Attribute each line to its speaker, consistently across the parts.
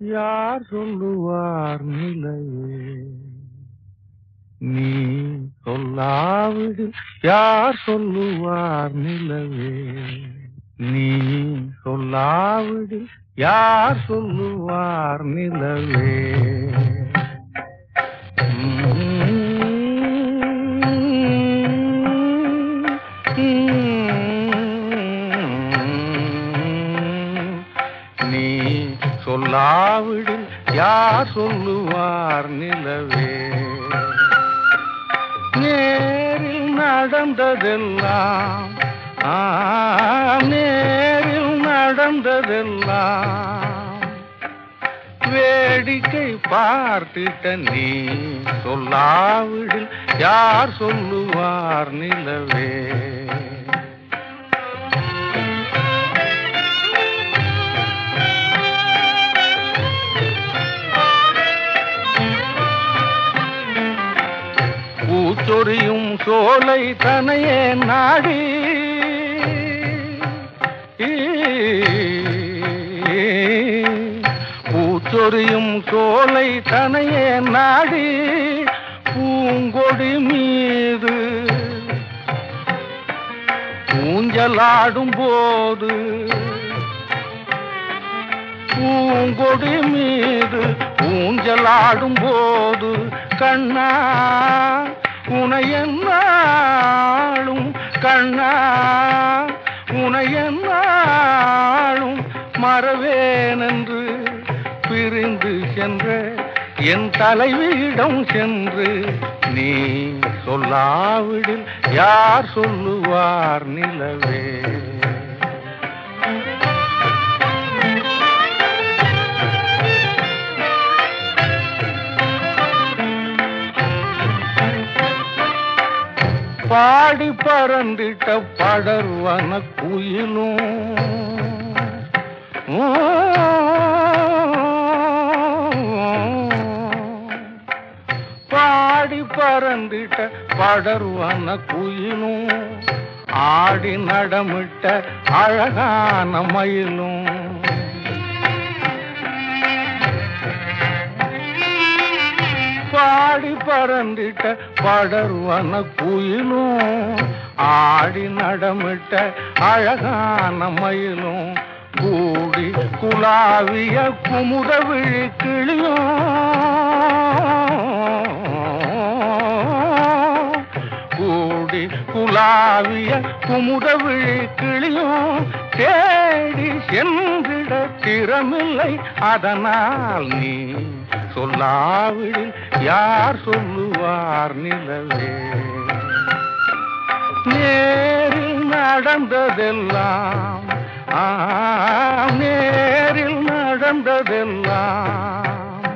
Speaker 1: யார் சொல்லுவார் நிலையே நீ சொல்லாவிடில் யார் சொல்லுவார் நிலவே நீ சொல்லாவிடில் யார் சொல்லுவார் நிலவே நீ சொல்லாவிடில் யார் சொல்லுவார் நிலவே நேரில் நடந்ததெல்லாம் ஆ, நேரில் நடந்ததெல்லாம் வேடிக்கை பார்த்துட்ட நீ சொல்லாவிடில் யார் சொல்லுவார் நிலவே பூச்சொரியும் சோலை தனையே நாடி பூச்சொரியும் சோலை தனையே நாடி பூங்கொடி மீது ஊஞ்சலாடும் போது பூங்கொடி மீது ஊஞ்சலாடும் போது கண்ணா உனையன்னாளும் கண்ணா உனையன்னாளும் மறவேனென்று பிரிந்து சென்ற என் தலைவியிடம் சென்று நீ சொல்லாவிடில் யார் சொல்லுவார் நிலவே பாடி பறந்திட்ட படர்வன குயிலும் பாடி பறந்திட்ட படர்வன குயிலும் ஆடி நடமிட்ட அழகான மயிலும் பாடி பறந்திட்ட படர்வன குயிலும் ஆடி நடமிட்ட அழகான மயிலும் கூடி குலாவிய குமுத விழி கிளியும் கூடி குலாவிய குமுத விழி கிளியும் தேடி சென்றிட திறமில்லை அதனால் நீ சொல்லாவிடில் யார் சொல்லுவார் நிலவே நேரில் நடந்ததெல்லாம் ஆ, நேரில் நடந்ததெல்லாம்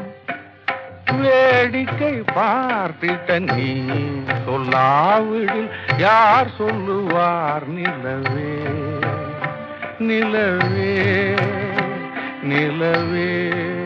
Speaker 1: வேடிக்கை பார்த்திட்ட நீ சொல்லாவிடில் யார் சொல்லுவார் நிலவே நிலவே நிலவே